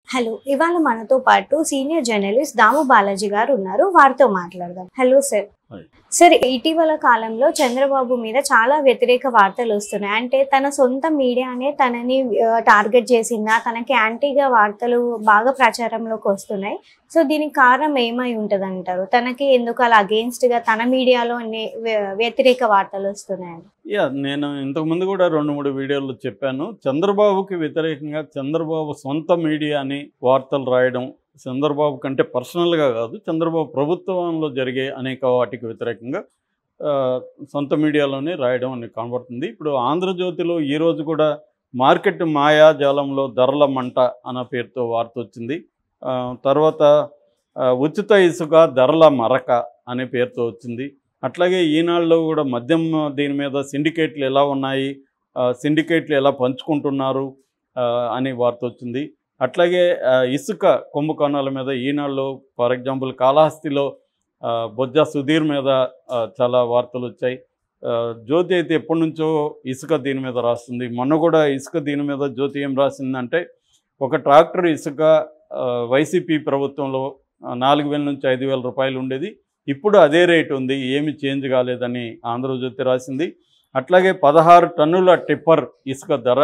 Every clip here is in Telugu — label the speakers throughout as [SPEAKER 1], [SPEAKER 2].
[SPEAKER 1] హలో ఇవాళ మనతో పాటు సీనియర్ జర్నలిస్ట్ దాము బాలాజీ గారు ఉన్నారు వారితో మాట్లాడదాం హలో సార్
[SPEAKER 2] Hi.
[SPEAKER 1] సార్ ఇటీవల కాలంలో చంద్రబాబు మీద చాలా వ్యతిరేక వార్తలు వస్తున్నాయి అంటే తన సొంత మీడియానే తనని టార్గెట్ చేసిందా తనకి యాంటీగా వార్తలు బాగా ప్రచారంలోకి వస్తున్నాయి సో దీనికి కారణం ఏమై ఉంటుంది అంటారు తనకి ఎందుకు అలా against గా తన మీడియాలో నే- వ్య- వ్యతిరేక వార్తలు వస్తున్నాయి
[SPEAKER 2] యా నేను ఇంతకుముందు కూడా రెండు మూడు వీడియోలు చెప్పాను చంద్రబాబుకి వ్యతిరేకంగా చంద్రబాబు సొంత మీడియాని వార్తలు రాయడం చంద్రబాబు కంటే పర్సనల్గా కాదు చంద్రబాబు ప్రభుత్వంలో జరిగే అనేక వాటికి వ్యతిరేకంగా ఆ, సొంత మీడియాలోనే రాయడం అని కనబడుతుంది ఇప్పుడు ఆంధ్రజ్యోతిలో ఈరోజు కూడా మార్కెట్ మాయాజాలంలో ధరల మంట అన్న పేరుతో వార్త వచ్చింది ఆ, తర్వాత ఆ, ఉచిత ఇసుక ధరల మరక అనే పేరుతో వచ్చింది అట్లాగే ఈనాడులో కూడా మద్యం దీని మీద సిండికేట్లు ఎలా ఉన్నాయి ఆ, సిండికేట్లు ఎలా పంచుకుంటున్నారు ఆ, అనే వార్త వచ్చింది అట్లాగే ఆ, ఇసుక కుంభకోణాల మీద ఈనాడులో ఫర్ ఎగ్జాంపుల్ కాళహస్తిలో ఆ, బొజ్జ సుధీర్ మీద ఆ, చాలా వార్తలు వచ్చాయి ఆ, జ్యోతి అయితే ఎప్పటి నుంచో ఇసుక దీని మీద రాస్తుంది మొన్న కూడా ఇసుక దీని మీద జ్యోతి ఏం రాసిందంటే ఒక ట్రాక్టర్ ఇసుక ఆ, వైసీపీ ప్రభుత్వంలో ఆ, నాలుగు వేల నుంచి ఐదు వేల రూపాయలు ఉండేది ఇప్పుడు అదే రేటు ఉంది ఏమి చేంజ్ కాలేదని ఆంధ్రజ్యోతి రాసింది అట్లాగే పదహారు టన్నుల టిప్పర్ ఇసుక ధర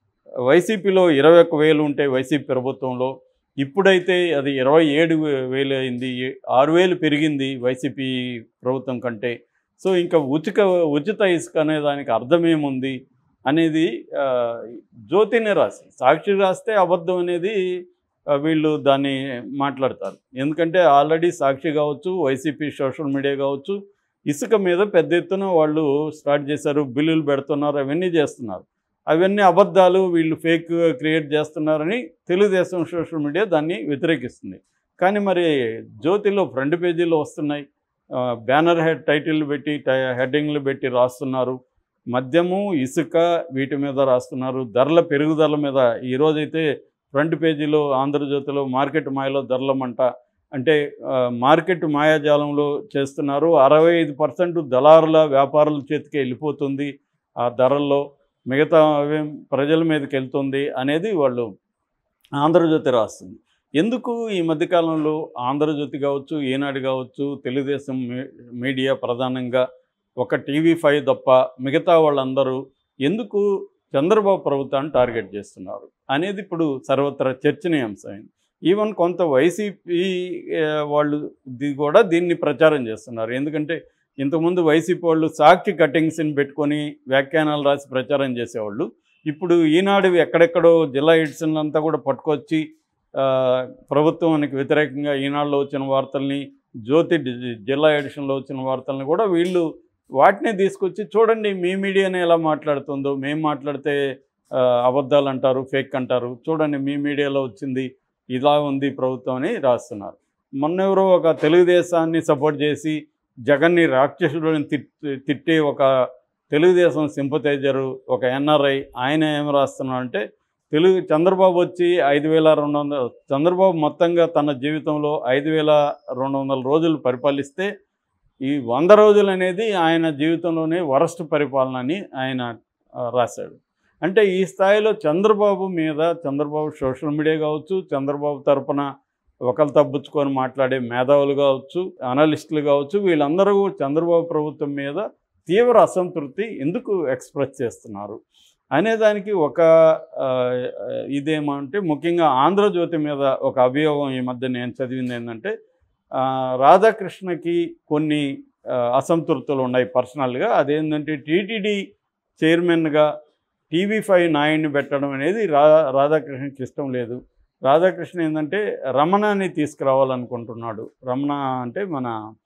[SPEAKER 2] వైసీపీలో ఇరవై ఒక్క వేలు ఉంటే వైసీపీ ప్రభుత్వంలో ఇప్పుడైతే అది ఇరవై ఏడు వేలు అయింది ఆరు వేలు పెరిగింది వైసీపీ ప్రభుత్వం కంటే సో ఇంకా ఉచిత ఉచిత ఇసుక అనే దానికి అర్థమేముంది అనేది ఆ, జ్యోతినే రాసి సాక్షి రాస్తే అబద్ధం అనేది ఆ, వీళ్ళు దాన్ని మాట్లాడతారు ఎందుకంటే ఆల్రెడీ సాక్షి కావచ్చు వైసీపీ సోషల్ మీడియా కావచ్చు ఇసుక మీద పెద్ద ఎత్తున వాళ్ళు స్టార్ట్ చేశారు బిల్లులు పెడుతున్నారు అవన్నీ చేస్తున్నారు అవన్నీ అబద్ధాలు వీళ్ళు ఫేక్ క్రియేట్ చేస్తున్నారని తెలుగుదేశం సోషల్ మీడియా దాన్ని వ్యతిరేకిస్తుంది కానీ మరి జ్యోతిలో ఫ్రంట్ పేజీలో వస్తున్నాయి ఆ, బ్యానర్ హెడ్ టైటిల్ పెట్టి టై- హెడ్డింగ్లు పెట్టి రాస్తున్నారు మద్యము ఇసుక వీటి మీద రాస్తున్నారు ధరల పెరుగుదల మీద ఈరోజైతే ఫ్రంట్ పేజీలో ఆంధ్రజ్యోతిలో మార్కెట్ మాయలో ధరలమంట అంటే ఆ, మార్కెట్ మాయాజాలంలో చేస్తున్నారు అరవై ఐదు పర్సెంట్ దళారుల వ్యాపారుల చేతికి వెళ్ళిపోతుంది ఆ ధరల్లో మిగతా అవేం ప్రజల మీదకి వెళ్తుంది అనేది వాళ్ళు ఆంధ్రజ్యోతి రాస్తుంది ఎందుకు ఈ మధ్యకాలంలో ఆంధ్రజ్యోతి కావచ్చు ఈనాడు కావచ్చు తెలుగుదేశం మీ- మీడియా ప్రధానంగా ఒక టీవీ ఫైవ్ తప్ప మిగతా వాళ్ళందరూ ఎందుకు చంద్రబాబు ప్రభుత్వాన్ని టార్గెట్ చేస్తున్నారు అనేది ఇప్పుడు సర్వత్రా చర్చనీయాంశమైంది ఈవెన్ కొంత వైసీపీ ఆ, వాళ్ళు ఇది కూడా దీన్ని ప్రచారం చేస్తున్నారు ఎందుకంటే ఇంతకుముందు వైసీపీ వాళ్ళు సాక్షి కటింగ్స్ని పెట్టుకొని వ్యాఖ్యానాలు రాసి ప్రచారం చేసేవాళ్ళు ఇప్పుడు ఈనాడు ఎక్కడెక్కడో జిల్లా ఎడిషన్లు అంతా కూడా పట్టుకొచ్చి ఆ, ప్రభుత్వానికి వ్యతిరేకంగా ఈనాడులో వచ్చిన వార్తల్ని జ్యోతి డి- జిల్లా ఎడిషన్లో వచ్చిన వార్తల్ని కూడా వీళ్ళు వాటినే తీసుకొచ్చి చూడండి మీ మీడియానే ఎలా మాట్లాడుతుందో మేము మాట్లాడితే ఆ, అబద్ధాలు అంటారు ఫేక్ అంటారు చూడండి మీ మీడియాలో వచ్చింది ఇలా ఉంది ప్రభుత్వం అని రాస్తున్నారు మొన్న ఎవరో ఒక తెలుగుదేశాన్ని సపోర్ట్ చేసి జగన్ని రాక్షసుడిని తిట్టి తిట్టి ఒక తెలుగుదేశం సింపతైజరు ఒక ఎన్ఆర్ఐ ఆయన ఏం రాస్తున్నారంటే తెలుగు చంద్రబాబు వచ్చి ఐదు వేల రెండు వందల చంద్రబాబు మొత్తంగా తన జీవితంలో ఐదు వేల రెండు వందల రోజులు పరిపాలిస్తే ఈ వంద రోజులు అనేది ఆయన జీవితంలోనే వరస్ట్ పరిపాలన అని ఆయన ఆ, రాశాడు అంటే ఈ స్థాయిలో చంద్రబాబు మీద చంద్రబాబు సోషల్ మీడియా కావచ్చు చంద్రబాబు తరపున ఒకరు తబ్బుచ్చుకొని మాట్లాడే మేధావులు కావచ్చు అనలిస్టులు కావచ్చు వీళ్ళందరూ చంద్రబాబు ప్రభుత్వం మీద తీవ్ర అసంతృప్తి ఎందుకు ఎక్స్ప్రెస్ చేస్తున్నారు అనేదానికి ఒక ఆ, ఇదేమంటే ముఖ్యంగా ఆంధ్రజ్యోతి మీద ఒక అభియోగం ఈ మధ్య నేను చదివింది ఏంటంటే ఆ, రాధాకృష్ణకి కొన్ని ఆ, అసంతృప్తులు ఉన్నాయి పర్సనల్గా అదేంటంటే టీటీడీ చైర్మన్గా టీవీ ఫైవ్ నాయుడిని పెట్టడం అనేది రా రాధాకృష్ణకి ఇష్టం లేదు రాధాకృష్ణ ఏంటంటే రమణని తీసుకురావాలనుకుంటున్నాడు రమణ అంటే మన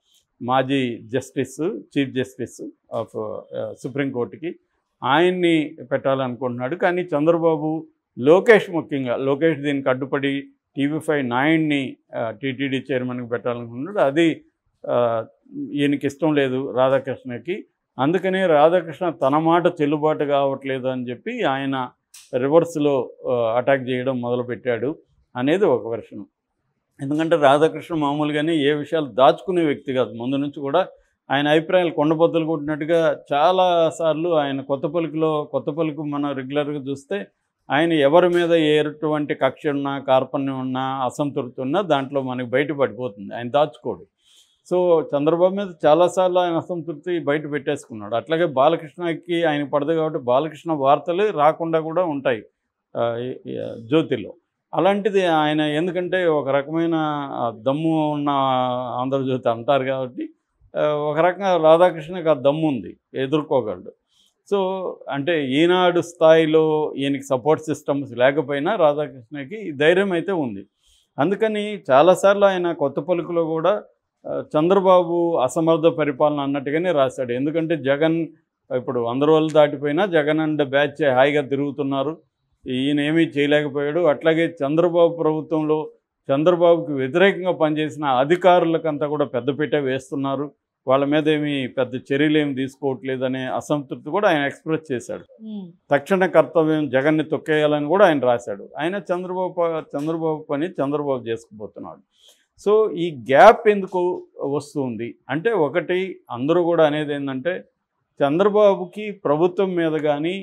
[SPEAKER 2] మాజీ జస్టిస్ చీఫ్ జస్టిస్ ఆఫ్ సుప్రీంకోర్టుకి ఆయన్ని పెట్టాలనుకుంటున్నాడు కానీ చంద్రబాబు లోకేష్ ముఖ్యంగా లోకేష్ దీనికి అడ్డుపడి టీవీ ఫైవ్ నాయుడిని టీటీడీ చైర్మన్కి పెట్టాలనుకుంటున్నాడు అది ఆ, ఈయనకి ఇష్టం లేదు రాధాకృష్ణకి అందుకనే రాధాకృష్ణ తన మాట చెల్లుబాటు కావట్లేదు అని చెప్పి ఆయన రివర్స్లో అటాక్ చేయడం మొదలుపెట్టాడు అనేది ఒక వెర్షన్ ఎందుకంటే రాధాకృష్ణ మామూలుగానే ఏ విషయాలు దాచుకునే వ్యక్తి కాదు ముందు నుంచి కూడా ఆయన అభిప్రాయాలు కొండబద్దలు కొట్టినట్టుగా చాలా సార్లు ఆయన కొత్త పలుకులో కొత్త పలుకు మనం రెగ్యులర్గా చూస్తే ఆయన ఎవరి మీద ఎటువంటి కక్ష ఉన్నా కార్పణ్యం ఉన్నా అసంతృప్తి ఉన్నా దాంట్లో మనకి బయటపడిపోతుంది ఆయన దాచుకోడు సో చంద్రబాబు మీద చాలాసార్లు ఆయన అసంతృప్తి బయట పెట్టేసుకున్నాడు అట్లాగే బాలకృష్ణకి ఆయన పడదు కాబట్టి బాలకృష్ణ వార్తలు రాకుండా కూడా ఉంటాయి ఆ, ఈ- ఈ జ్యోతిలో అలాంటిది ఆయన ఎందుకంటే ఒక రకమైన ఆ, దమ్ము ఉన్న ఆంధ్రజ్యోతి అంటారు కాబట్టి ఆ, ఒక రకంగా రాధాకృష్ణకి ఆ దమ్ము ఉంది ఎదుర్కోగలడు సో అంటే ఈనాడు స్థాయిలో ఈయనకి సపోర్ట్ సిస్టమ్స్ లేకపోయినా రాధాకృష్ణకి ఈ ధైర్యం అయితే ఉంది అందుకని చాలాసార్లు ఆయన కొత్త పలుకులో కూడా ఆ, చంద్రబాబు అసమర్థ పరిపాలన అన్నట్టుగానే రాశాడు ఎందుకంటే జగన్ ఇప్పుడు వంద రోజులు దాటిపోయినా జగన్ అండ్ బ్యాచ్ హాయిగా తిరుగుతున్నారు ఈయన ఏమీ చేయలేకపోయాడు అట్లాగే చంద్రబాబు ప్రభుత్వంలో చంద్రబాబుకి వ్యతిరేకంగా పనిచేసిన అధికారులకంతా కూడా పెద్దపీట వేస్తున్నారు వాళ్ళ మీద ఏమీ పెద్ద చర్యలు ఏమి తీసుకోవట్లేదనే అసంతృప్తి కూడా ఆయన ఎక్స్ప్రెస్ చేశాడు
[SPEAKER 1] ఉమ్,
[SPEAKER 2] తక్షణ కర్తవ్యం జగన్ని తొక్కేయాలని కూడా ఆయన రాశాడు ఆయన చంద్రబాబు ప- చంద్రబాబు పని చంద్రబాబు చేసుకుపోతున్నాడు సో ఈ గ్యాప్ ఎందుకు వస్తుంది అంటే ఒకటి అందరూ కూడా అనేది ఏంటంటే చంద్రబాబుకి ప్రభుత్వం మీద కానీ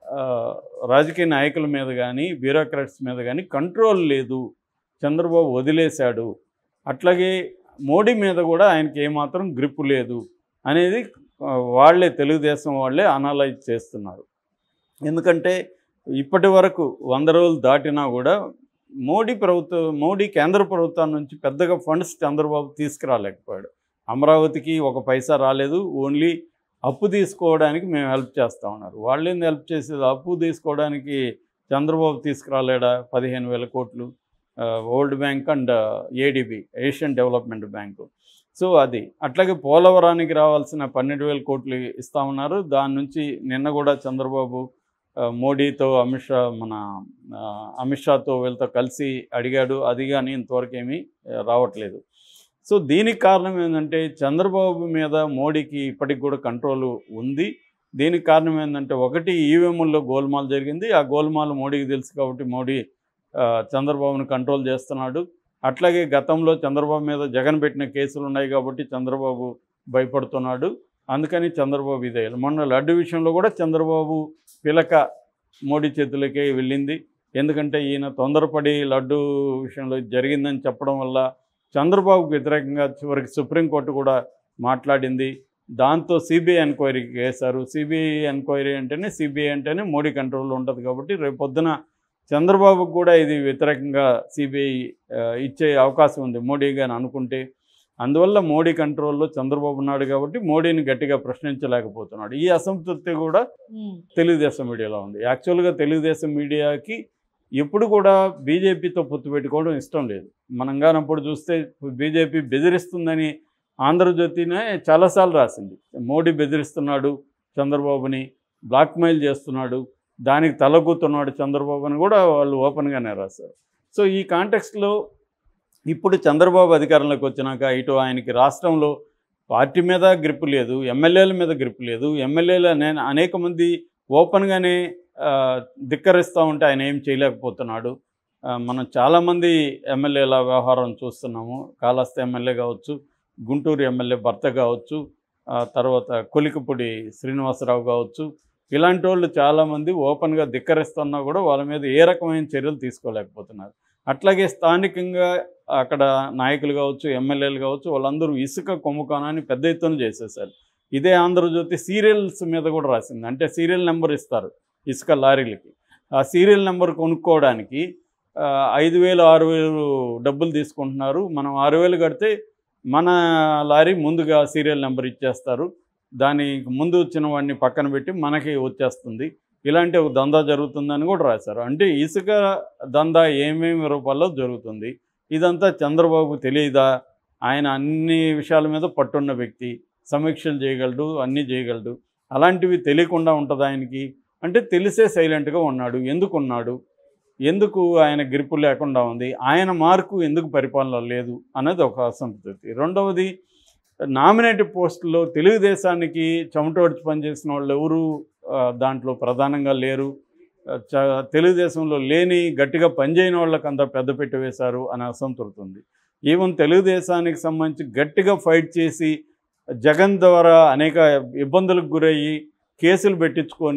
[SPEAKER 2] రాజకీయ నాయకుల మీద కానీ బ్యూరోక్రాట్స్ మీద కానీ కంట్రోల్ లేదు చంద్రబాబు వదిలేశాడు అట్లాగే మోడీ మీద కూడా ఆయనకి ఏమాత్రం గ్రిప్ లేదు అనేది ఆ, వాళ్ళే తెలుగుదేశం వాళ్ళే అనలైజ్ చేస్తున్నారు ఎందుకంటే ఇప్పటి వరకు వంద రోజులు దాటినా కూడా మోడీ ప్రభుత్వం మోడీ కేంద్ర ప్రభుత్వం నుంచి పెద్దగా ఫండ్స్ చంద్రబాబు తీసుకురాలేకపోయాడు అమరావతికి ఒక పైసా రాలేదు ఓన్లీ అప్పు తీసుకోవడానికి మేము హెల్ప్ చేస్తా ఉన్నారు వాళ్ళేం హెల్ప్ చేసేది అప్పు తీసుకోవడానికి చంద్రబాబు తీసుకురాలేడా పదిహేను వేల కోట్లు world bank and ADB Asian development bank so అది అట్లాగే పోలవరానికి రావాల్సిన పన్నెండు వేల కోట్లు ఇస్తా ఉన్నారు దాని నుంచి నిన్న కూడా చంద్రబాబు ఆ, మోడీతో అమిత్ షా మన ఆ, అమిత్ షాతో వీళ్ళతో కలిసి అడిగాడు అది కానీ ఇంతవరకు ఏమీ ఆ, రావట్లేదు సో దీనికి కారణం ఏంటంటే చంద్రబాబు మీద మోడీకి ఇప్పటికి కూడా కంట్రోల్ ఉంది దీనికి కారణం ఏంటంటే ఒకటి ఈవీఎంల్లో గోల్మాల్ జరిగింది ఆ గోల్మాల్ మోడీకి తెలుసు కాబట్టి మోడీ ఆ, చంద్రబాబును కంట్రోల్ చేస్తున్నాడు అట్లాగే గతంలో చంద్రబాబు మీద జగన్ పెట్టిన కేసులు ఉన్నాయి కాబట్టి చంద్రబాబు భయపడుతున్నాడు అందుకని చంద్రబాబు ఇదే మొన్న లడ్డు విషయంలో కూడా చంద్రబాబు పిలక మోడీ చేతులకే వెళ్ళింది ఎందుకంటే ఈయన తొందరపడి లడ్డు విషయంలో ఇది జరిగిందని చెప్పడం వల్ల చంద్రబాబుకు వ్యతిరేకంగా చివరికి సుప్రీంకోర్టు కూడా మాట్లాడింది దాంతో సిబిఐ ఎంక్వైరీకి వేశారు సిబిఐ ఎంక్వైరీ అంటేనే సిబిఐ అంటేనే మోడీ కంట్రోల్లో ఉంటుంది కాబట్టి రేపు పొద్దున చంద్రబాబుకు కూడా ఇది వ్యతిరేకంగా సిబిఐ ఇచ్చే అవకాశం ఉంది మోడీ గాని అనుకుంటే అందువల్ల మోడీ కంట్రోల్లో చంద్రబాబు ఉన్నాడు కాబట్టి మోడీని గట్టిగా ప్రశ్నించలేకపోతున్నాడు ఈ అసంతృప్తి కూడా
[SPEAKER 1] ఉమ్,
[SPEAKER 2] తెలుగుదేశం మీడియాలో ఉంది యాక్చువల్గా తెలుగుదేశం మీడియాకి ఎప్పుడు కూడా బీజేపీతో పొత్తు పెట్టుకోవడం ఇష్టం లేదు మనం కానప్పుడు చూస్తే బీజేపీ బెదిరిస్తుందని ఆంధ్రజ్యోతినే చాలాసార్లు రాసింది మోడీ బెదిరిస్తున్నాడు చంద్రబాబుని బ్లాక్మెయిల్ చేస్తున్నాడు దానికి తలకూతున్నాడు చంద్రబాబు అని కూడా వాళ్ళు ఓపెన్గానే రాశారు సో ఈ కాంటెక్స్ట్లో ఇప్పుడు చంద్రబాబు అధికారంలోకి వచ్చినాక ఇటు ఆయనకి రాష్ట్రంలో పార్టీ మీద గ్రిప్ లేదు ఎమ్మెల్యేల మీద గ్రిప్ లేదు ఎమ్మెల్యేలు అనే అనేక మంది ఓపెన్గానే ఆ, ధిక్కరిస్తూ ఉంటే ఆయన ఏం చేయలేకపోతున్నాడు ఆ, మనం చాలామంది ఎమ్మెల్యేల వ్యవహారం చూస్తున్నాము కాళహస్తి ఎమ్మెల్యే కావచ్చు గుంటూరు ఎమ్మెల్యే భర్త కావచ్చు ఆ తర్వాత కొలికపూడి శ్రీనివాసరావు కావచ్చు ఇలాంటి వాళ్ళు చాలామంది ఓపెన్గా ధిక్కరిస్తున్నా కూడా వాళ్ళ మీద ఏ రకమైన చర్యలు తీసుకోలేకపోతున్నారు అట్లాగే స్థానికంగా అక్కడ నాయకులు కావచ్చు ఎమ్మెల్యేలు కావచ్చు వాళ్ళందరూ ఇసుక కుంభకోణాన్ని పెద్ద ఎత్తున చేసేసారు ఇదే ఆంధ్రజ్యోతి సీరియల్స్ మీద కూడా రాసింది అంటే సీరియల్ నెంబర్ ఇస్తారు ఇసుక లారీలకి ఆ సీరియల్ నెంబర్ కొనుక్కోవడానికి ఆ, ఐదు వేలు ఆరు వేలు డబ్బులు తీసుకుంటున్నారు మనం ఆరు వేలు కడితే మన లారీ ముందుగా సీరియల్ నెంబర్ ఇచ్చేస్తారు దానికి ముందు వచ్చిన వాడిని పక్కన పెట్టి మనకి వచ్చేస్తుంది ఇలాంటి ఒక దందా జరుగుతుందని కూడా రాశారు అంటే ఇసుక దందా ఏమేమి రూపాల్లో జరుగుతుంది ఇదంతా చంద్రబాబు తెలియదా ఆయన అన్ని విషయాల మీద పట్టున్న వ్యక్తి సమీక్షలు చేయగలడు అన్నీ చేయగలడు అలాంటివి తెలియకుండా ఉంటుంది ఆయనకి అంటే తెలిసే సైలెంట్గా ఉన్నాడు ఎందుకు ఉన్నాడు ఎందుకు ఆయన గ్రిప్పు లేకుండా ఉంది ఆయన మార్కు ఎందుకు పరిపాలన లేదు అన్నది ఒక అసంతృప్తి రెండవది నామినేటెడ్ పోస్టుల్లో తెలుగుదేశానికి చెమటోడ్చి పనిచేసిన వాళ్ళు ఎవరు ఆ, దాంట్లో ప్రధానంగా లేరు ఆ, చ- తెలుగుదేశంలో లేని గట్టిగా పనిచేయని వాళ్ళకంతా పెద్దపెట్టి వేశారు అనే అసంతృప్తి ఉంది ఈవెన్ తెలుగుదేశానికి సంబంధించి గట్టిగా ఫైట్ చేసి జగన్ ద్వారా అనేక ఇబ్బందులకు గురయ్యి కేసులు పెట్టించుకొని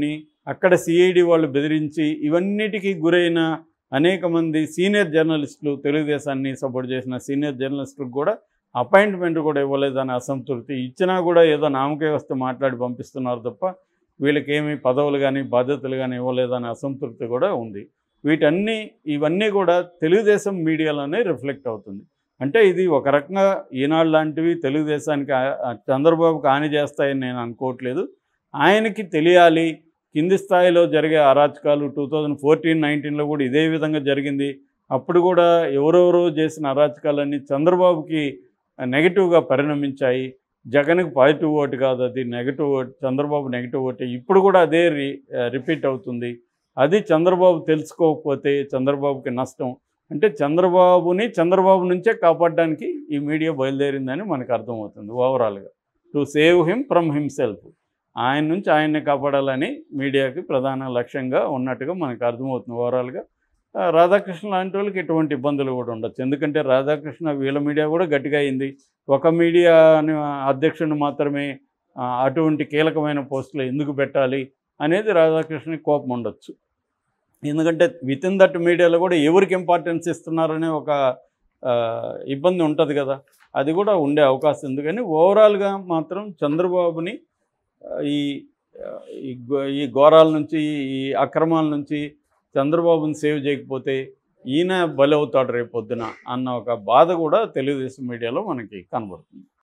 [SPEAKER 2] అక్కడ సిఐడి వాళ్ళు బెదిరించి ఇవన్నిటికీ గురైన అనేక మంది సీనియర్ జర్నలిస్టులు తెలుగుదేశాన్ని సపోర్ట్ చేసిన సీనియర్ జర్నలిస్టులకు కూడా అపాయింట్మెంట్ కూడా ఇవ్వలేదని అసంతృప్తి ఇచ్చినా కూడా ఏదో నామకే వస్తే మాట్లాడి పంపిస్తున్నారు తప్ప వీళ్ళకేమీ పదవులు కానీ బాధ్యతలు కానీ ఇవ్వలేదనే అసంతృప్తి కూడా ఉంది వీటన్ని ఇవన్నీ కూడా తెలుగుదేశం మీడియాలోనే రిఫ్లెక్ట్ అవుతుంది అంటే ఇది ఒక రకంగా ఈనాడు లాంటివి తెలుగుదేశానికి ఆ- ఆ చంద్రబాబుకి హాని చేస్తాయని నేను అనుకోవట్లేదు ఆయనకి తెలియాలి కింది స్థాయిలో జరిగే అరాచకాలు టూ థౌజండ్ ఫోర్టీన్ నైన్టీన్లో కూడా ఇదే విధంగా జరిగింది అప్పుడు కూడా ఎవరెవరో చేసిన అరాచకాలన్నీ చంద్రబాబుకి నెగిటివ్గా పరిణమించాయి జగన్కి పాజిటివ్ ఓటు కాదు అది negative vote Chandrababu negative vote ఇప్పుడు కూడా అదే రి రిపీట్ అవుతుంది అది చంద్రబాబు తెలుసుకోకపోతే చంద్రబాబుకి నష్టం అంటే చంద్రబాబుని చంద్రబాబు నుంచే కాపాడడానికి ఈ మీడియా బయలుదేరిందని మనకు అర్థమవుతుంది ఓవరాల్గా to save him from himself ఆయన నుంచి ఆయన్ని కాపాడాలని మీడియాకి ప్రధాన లక్ష్యంగా ఉన్నట్టుగా మనకు అర్థమవుతుంది ఓవరాల్గా ఆ, రాధాకృష్ణ లాంటి వాళ్ళకి ఎటువంటి ఇబ్బందులు కూడా ఉండొచ్చు ఎందుకంటే రాధాకృష్ణ వీళ్ళ మీడియా కూడా గట్టిగా అయింది ఒక మీడియా అధ్యక్షుడిని మాత్రమే ఆ, అటువంటి కీలకమైన పోస్టులు ఎందుకు పెట్టాలి అనేది రాధాకృష్ణకి కోపం ఉండొచ్చు ఎందుకంటే విత్ ఇన్ దట్ మీడియాలో కూడా ఎవరికి ఇంపార్టెన్స్ ఇస్తున్నారనే ఒక ఆ, ఇబ్బంది ఉంటుంది కదా అది కూడా ఉండే అవకాశం ఉంది కానీ ఓవరాల్గా మాత్రం చంద్రబాబుని ఆ, ఈ ఆ, ఈ గో- ఈ ఘోరాల నుంచి ఈ అక్రమాల నుంచి చంద్రబాబుని సేవ్ చేయకపోతే ఈయన బలవుతాడు రేపొద్దున అన్న ఒక బాధ కూడా తెలుగుదేశం మీడియాలో మనకి కనబడుతుంది